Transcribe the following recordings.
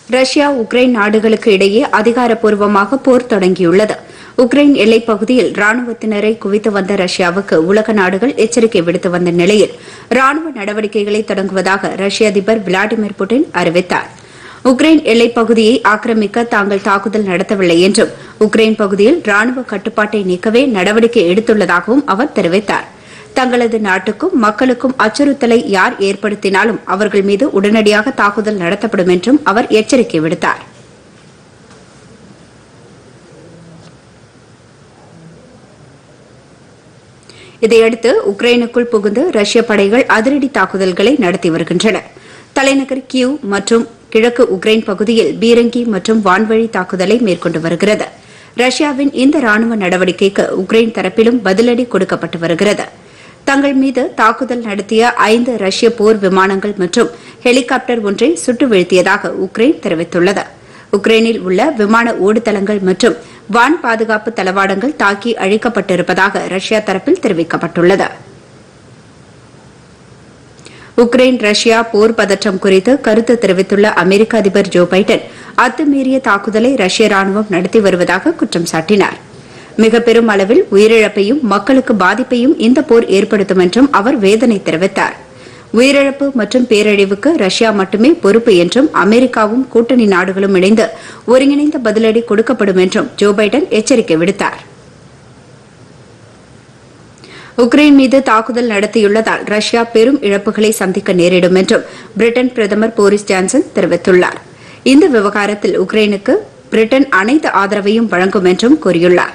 Russia Ukraine நாடுகளுக்கு இடையே அதிகாரப்பூர்வமாக போர் தொடங்கியுள்ளது உக்ரைன் எல்லைப் பகுதியில் ராணுவத்தினரை குவித்து வந்த ரஷ்யாவுக்கு உலக நாடுகள் எச்சரிக்கை விடுத்து வந்த நிலையில் ராணுவ நடவடிக்கைகளை தொடங்குவதாக ரஷ்ய அதிபர் விளாடிமிர் புட்டின் அறிவித்தார் உக்ரைன் எல்லைப் பகுதியை ஆக்கிரமிக்க தாங்கள் தாக்குதல் நடத்தவில்லை என்றும் உக்ரைன் பகுதியில் ராணுவ கட்டுப்பாட்டை நீக்கவே நடவடிக்கை எடுத்துள்ளதாகவும் அவர் தெரிவித்தார் தங்களது நாட்டுக்கும் மக்களுக்கும் அச்சுறுத்தலை யார் ஏற்படுத்தினாலும் அவர்கள் மீது உடனடியாக தாக்குதல் நடத்தப்படும் என்றும் அவர் எச்சரிக்கை விடுத்தார் இதையடுத்து உக்ரைனுக்குள் புகுந்து ரஷ்ய படைகள் அதிரடி தாக்குதல்களை நடத்தி வருகின்றன தலைநகர் கியூ மற்றும் கிழக்கு உக்ரைன் பகுதியில் பீரங்கி மற்றும் வான்வழி தாக்குதலை மேற்கொண்டு வருகிறது ரஷ்யாவின் இந்த ராணுவ நடவடிக்கைக்கு உக்ரைன் தரப்பிலும் பதிலடி கொடுக்கப்பட்டு வருகிறது தங்கள் மீது தாக்குதல் நடத்திய ஐந்து ரஷ்ய போர் விமானங்கள் மற்றும் ஹெலிகாப்டர் ஒன்றை சுட்டு வீழ்த்தியதாக உக்ரைன் தெரிவித்துள்ளது உக்ரைனில் உள்ள விமான ஓடுதளங்கள் மற்றும் வான் பாதுகாப்பு தளவாடங்கள் தாக்கி அழிக்கப்பட்டிருப்பதாக ரஷ்யா தரப்பில் தெரிவிக்கப்பட்டுள்ளது உக்ரைன் ரஷ்யா போர் பதற்றம் குறித்து கருத்து தெரிவித்துள்ள அமெரிக்க அதிபர் ஜோ பைடன் அத்துமீறிய தாக்குதலை ரஷ்ய ராணுவம் நடத்தி வருவதாக குற்றம் சாட்டினார் மிக பெரும் அளவில் உயிரிழப்பையும் மக்களுக்கு பாதிப்பையும் இந்த போர் ஏற்படுத்தும் என்றும் அவர் வேதனை தெரிவித்தார் உயிரிழப்பு மற்றும் பேரழிவுக்கு ரஷ்யா மட்டுமே பொறுப்பு என்றும் அமெரிக்காவும் கூட்டணி நாடுகளும் இணைந்து ஒருங்கிணைந்த பதிலடி கொடுக்கப்படும் என்றும் ஜோ பைடன் எச்சரிக்கை விடுத்தார் உக்ரைன் மீது தாக்குதல் நடத்தியுள்ளதால் ரஷ்யா பெரும் இழப்புகளை சந்திக்க நேரிடும் என்றும் பிரிட்டன் பிரதமர் போரிஸ் ஜான்சன் தெரிவித்துள்ளார் இந்த விவகாரத்தில் உக்ரைனுக்கு பிரிட்டன் அனைத்து ஆதரவையும் வழங்கும் என்றும் கூறியுள்ளார்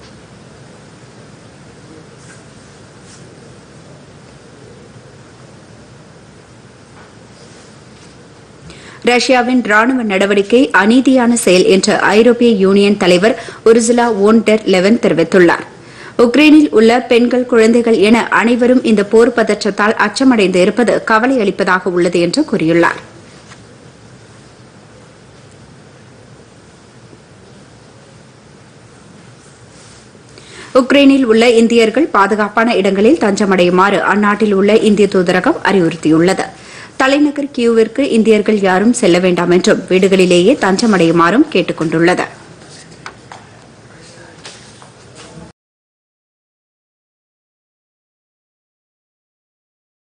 ரஷ்யாவின் ராணுவ நடவடிக்கை அநீதியான செயல் என்று ஐரோப்பிய யூனியன் தலைவர் உர்சுலா ஓன் டெர் லெவன் தெரிவித்துள்ளார் உக்ரைனில் உள்ள பெண்கள் குழந்தைகள் என அனைவரும் இந்த போர் பதற்றத்தால் அச்சமடைந்து இருப்பது கவலை அளிப்பதாக உள்ளது என்று கூறியுள்ளார் உக்ரைனில் உள்ள இந்தியர்கள் பாதுகாப்பான இடங்களில் தஞ்சமடையுமாறு அந்நாட்டில் உள்ள இந்திய தூதரகம் அறிவுறுத்தியுள்ளது தலைநகர் கியூவிற்கு இந்தியர்கள் யாரும் செல்ல வேண்டாம் என்றும் வீடுகளிலேயே தஞ்சமடையுமாறும் கேட்டுக் கொண்டுள்ளது